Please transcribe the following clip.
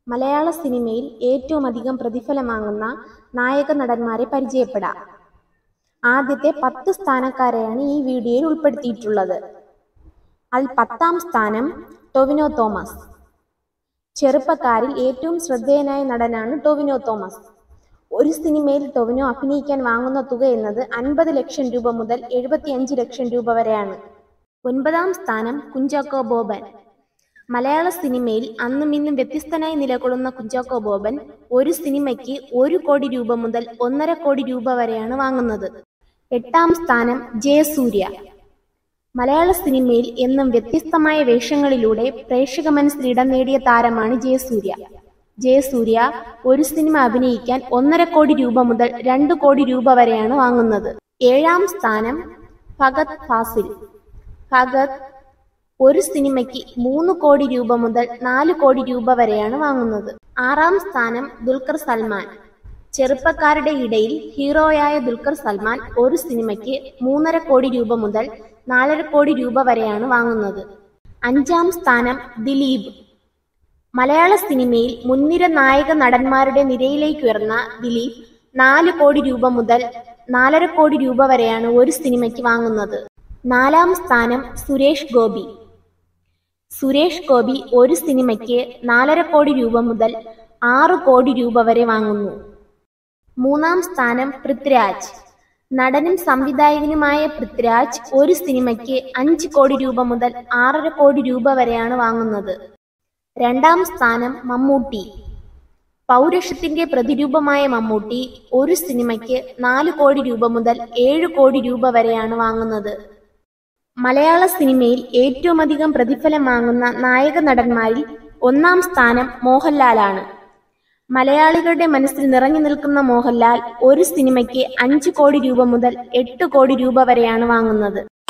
മലയാള സിനിമയിൽ ഏറ്റവുമധികം പ്രതിഫലം വാങ്ങുന്ന നായകനടന്മാരെ പരിചയപ്പെടാം. ആദ്യത്തെ പത്ത് സ്ഥാനക്കാരെയാണ് ഈ വീഡിയോയിൽ ഉൾപ്പെടുത്തിയിട്ടുള്ളത്. അതിൽ പത്താം സ്ഥാനം ടൊവിനോ തോമസ്. ചെറുപ്പക്കാരിൽ ഏറ്റവും ശ്രദ്ധേയനായ നടനാണ് ടൊവിനോ തോമസ്. ഒരു സിനിമയിൽ ടൊവിനോ അഭിനയിക്കാൻ വാങ്ങുന്ന തുക എന്നത് അൻപത് ലക്ഷം രൂപ മുതൽ എഴുപത്തിയഞ്ച് ലക്ഷം രൂപ വരെയാണ്. ഒൻപതാം സ്ഥാനം കുഞ്ചാക്കോ ബോബൻ. മലയാള സിനിമയിൽ അന്നും ഇന്നും വ്യത്യസ്തനായി നിലകൊള്ളുന്ന കുഞ്ചാക്കോ ബോബൻ ഒരു സിനിമയ്ക്ക് ഒരു കോടി രൂപ മുതൽ ഒന്നര കോടി രൂപ വരെയാണ് വാങ്ങുന്നത്. എട്ടാം സ്ഥാനം ജയസൂര്യ. മലയാള സിനിമയിൽ എന്നും വ്യത്യസ്തമായ വേഷങ്ങളിലൂടെ പ്രേക്ഷക മനസ്സിൽ ഇടം നേടിയ താരമാണ് ജയസൂര്യ. ജയസൂര്യ ഒരു സിനിമ അഭിനയിക്കാൻ ഒന്നര കോടി രൂപ മുതൽ രണ്ട് കോടി രൂപ വരെയാണ് വാങ്ങുന്നത്. ഏഴാം സ്ഥാനം ഫഹദ് ഫാസിൽ. ഫഹദ് ഒരു സിനിമയ്ക്ക് മൂന്ന് കോടി രൂപ മുതൽ നാല് കോടി രൂപ വരെയാണ് വാങ്ങുന്നത്. ആറാം സ്ഥാനം ദുൽഖർ സൽമാൻ. ചെറുപ്പക്കാരുടെ ഇടയിൽ ഹീറോയായ ദുൽഖർ സൽമാൻ ഒരു സിനിമയ്ക്ക് മൂന്നര കോടി രൂപ മുതൽ നാലര കോടി രൂപ വരെയാണ് വാങ്ങുന്നത്. അഞ്ചാം സ്ഥാനം ദിലീപ്. മലയാള സിനിമയിൽ മുൻനിര നായക നടന്മാരുടെ നിരയിലേക്കുയർന്ന ദിലീപ് നാല് കോടി രൂപ മുതൽ നാലര കോടി രൂപ വരെയാണ് ഒരു സിനിമയ്ക്ക് വാങ്ങുന്നത്. നാലാം സ്ഥാനം സുരേഷ് ഗോപി. സുരേഷ് ഗോപി ഒരു സിനിമയ്ക്ക് നാലര കോടി രൂപ മുതൽ ആറ് കോടി രൂപ വരെ വാങ്ങുന്നു. മൂന്നാം സ്ഥാനം പൃഥ്വിരാജ്. നടനും സംവിധായകനുമായ പൃഥ്വിരാജ് ഒരു സിനിമയ്ക്ക് അഞ്ച് കോടി രൂപ മുതൽ ആറര കോടി രൂപ വരെയാണ് വാങ്ങുന്നത്. രണ്ടാം സ്ഥാനം മമ്മൂട്ടി. പൗരുഷത്തിന്റെ പ്രതിരൂപമായ മമ്മൂട്ടി ഒരു സിനിമയ്ക്ക് നാല് കോടി രൂപ മുതൽ ഏഴ് കോടി രൂപ വരെയാണ് വാങ്ങുന്നത്. മലയാള സിനിമയിൽ ഏറ്റവുമധികം പ്രതിഫലം വാങ്ങുന്ന നായകനടന്മാരിൽ ഒന്നാം സ്ഥാനം മോഹൻലാലാണ്. മലയാളികളുടെ മനസ്സിൽ നിറഞ്ഞു നിൽക്കുന്ന മോഹൻലാൽ ഒരു സിനിമയ്ക്ക് അഞ്ച് കോടി രൂപ മുതൽ എട്ട് കോടി രൂപ വരെയാണ് വാങ്ങുന്നത്.